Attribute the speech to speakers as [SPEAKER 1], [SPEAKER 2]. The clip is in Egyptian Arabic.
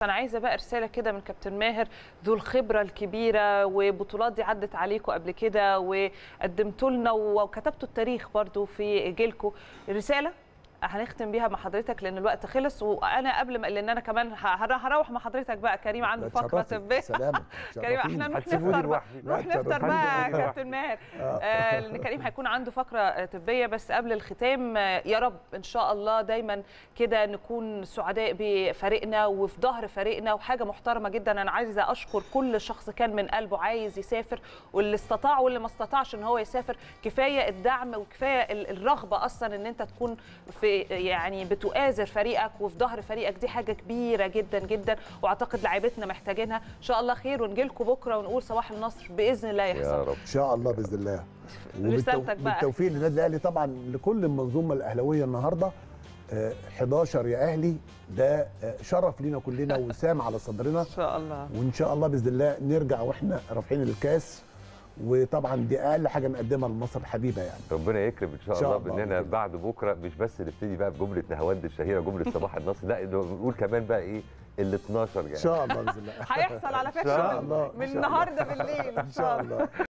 [SPEAKER 1] انا عايزه بقى رساله كده من كابتن ماهر ذو الخبره الكبيره وبطولات دي عدت عليكم قبل كده وقدمتوا لنا وكتبتوا التاريخ برضو في جيلكم رساله هنختم بيها مع حضرتك لان الوقت خلص وانا قبل ما لان انا كمان ه- هروح مع حضرتك بقى كريم عنده
[SPEAKER 2] لا
[SPEAKER 1] فقره
[SPEAKER 2] تشرفي.
[SPEAKER 1] طبيه
[SPEAKER 2] سلامة
[SPEAKER 1] كريم احنا نروح
[SPEAKER 3] هتسيبوني
[SPEAKER 1] نفطر بقى
[SPEAKER 3] لوحدي.
[SPEAKER 1] نروح
[SPEAKER 2] لا،
[SPEAKER 1] نفطر
[SPEAKER 2] تشرفيني.
[SPEAKER 1] بقى يا كابتن ماهر آه، لان كريم هيكون عنده فقره طبيه بس قبل الختام آه، يا رب ان شاء الله دايما كده نكون سعداء بفريقنا وفي ظهر فريقنا وحاجه محترمه جدا انا عايزه اشكر كل شخص كان من قلبه عايز يسافر واللي استطاع واللي ما استطاعش ان هو يسافر كفايه الدعم وكفايه ال- الرغبه اصلا ان انت تكون في يعني بتؤازر فريقك وفي ظهر فريقك دي حاجه كبيره جدا جدا واعتقد لعيبتنا محتاجينها ان شاء الله خير ونجي لكم بكره ونقول صباح النصر باذن الله
[SPEAKER 3] يا
[SPEAKER 1] يحصل
[SPEAKER 3] رب
[SPEAKER 2] ان شاء الله باذن الله
[SPEAKER 1] رسالتك بقى.
[SPEAKER 2] بالتوفيق للنادي الاهلي طبعا لكل المنظومه الاهلاويه النهارده آه، 11 يا اهلي ده آه، شرف لينا كلنا وسام على صدرنا
[SPEAKER 1] ان شاء الله
[SPEAKER 2] وان شاء الله باذن الله نرجع واحنا رافعين الكاس وطبعا دي اقل حاجه نقدمها لمصر الحبيبه يعني
[SPEAKER 3] ربنا يكرم ان شاء,
[SPEAKER 2] إن شاء
[SPEAKER 3] الله
[SPEAKER 2] الله
[SPEAKER 3] باننا
[SPEAKER 2] بإذن
[SPEAKER 3] بعد بكره مش بس نبتدي بقى بجمله نهاوند الشهيره جمله صباح النصر لا إنه نقول كمان بقى ايه ال 12 يعني
[SPEAKER 2] ان شاء الله باذن الله
[SPEAKER 1] هيحصل على
[SPEAKER 3] إن شاء
[SPEAKER 1] فكره
[SPEAKER 2] الله.
[SPEAKER 1] من
[SPEAKER 2] إن شاء الله.
[SPEAKER 1] النهارده بالليل
[SPEAKER 2] ان شاء الله